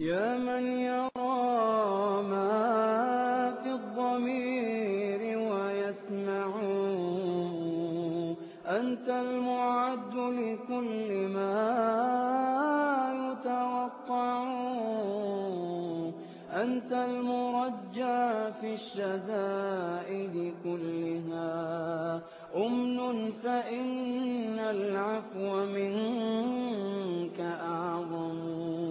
يا من يرى ما في الضمير ويسمع أنت المعد لكل ما يتوقع أنت المرجى في الشدائد كلها أمن فإن العفو منك أعظم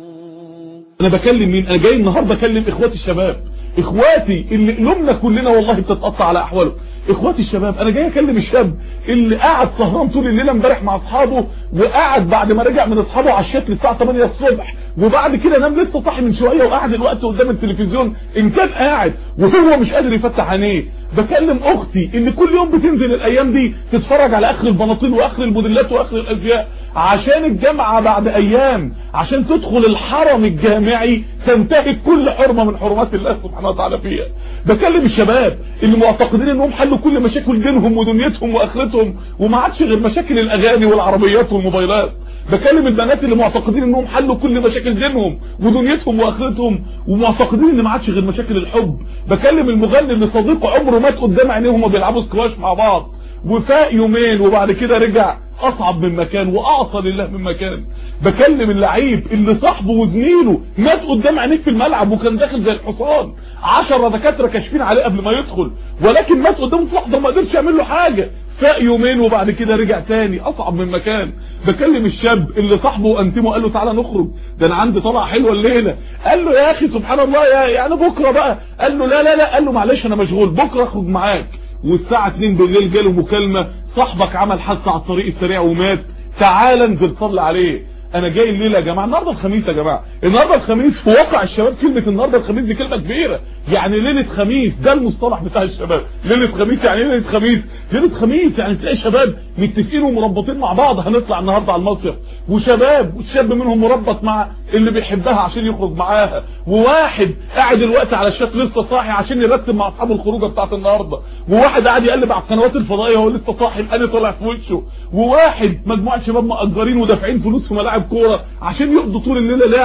انا بكلم مين انا جاي النهارده اكلم اخواتي الشباب اخواتي اللي قلوبنا كلنا والله بتتقطع على احوالهم اخواتي الشباب انا جاي اكلم الشاب اللي قاعد سهران طول الليل امبارح مع اصحابه وقعد بعد ما رجع من اصحابه على الشات للساعه 8 الصبح وبعد كده نام لسه صاحي من شويه وقعد الوقت قدام التلفزيون ان كان قاعد وهو مش قادر يفتح عينيه بكلم اختي اللي كل يوم بتنزل الايام دي تتفرج على اخر البناطيل واخر الموديلات واخر الازياء عشان الجامعه بعد ايام عشان تدخل الحرم الجامعي تنتهك كل حرمه من حرمات الله سبحانه وتعالى فيها بكلم الشباب اللي معتقدين انهم حلوا كل مشاكل دينهم ودنيتهم واخرتهم وما عادش غير مشاكل الاغاني والعربيات والموبايلات بكلم البنات اللي معتقدين انهم حلوا كل مشاكل دينهم ودنيتهم واخرتهم ومعتقدين ان ما عادش غير مشاكل الحب بكلم المغني اللي صديقه عمره مات قدام عينيه وهما بيلعبوا سكواش مع بعض وفاق يومين وبعد كده رجع اصعب من مكان واعصى لله من مكان بكلم اللعيب اللي صاحبه وزميله مات قدام عينيك في الملعب وكان داخل زي الحصان عشرة دكاتره كاشفين عليه قبل ما يدخل ولكن مات قدامه في لحظه ما قدرش يعمل له حاجه فاق يومين وبعد كده رجع تاني اصعب من مكان بكلم الشاب اللي صاحبه انتمه قال له تعالى نخرج ده انا عندي طلعه حلوه الليله قال له يا اخي سبحان الله يا يعني بكره بقى قال له لا لا لا قال له معلش انا مشغول بكره اخرج معاك والساعه 2 بالليل جاله مكالمه صاحبك عمل حادثه على الطريق السريع ومات تعالى انزل صلي عليه انا جاي الليله يا جماعه النهارده الخميس يا جماعه النهارده الخميس في واقع الشباب كلمه النهارده الخميس دي كلمه كبيره يعني ليله خميس ده المصطلح بتاع الشباب ليله خميس يعني ايه ليله خميس ليله خميس يعني تلاقي شباب متفقين ومربطين مع بعض هنطلع النهارده على المصيف وشباب والشاب منهم مربط مع اللي بيحبها عشان يخرج معاها وواحد قاعد الوقت على الشات لسه صاحي عشان يرتب مع اصحابه الخروجه بتاعت النهارده وواحد قاعد يقلب على القنوات الفضائيه وهو لسه صاحي الاني طالع في وشه وواحد مجموعه شباب مأجرين ودافعين فلوس في ملاعب كوره عشان يقضوا طول الليله لعب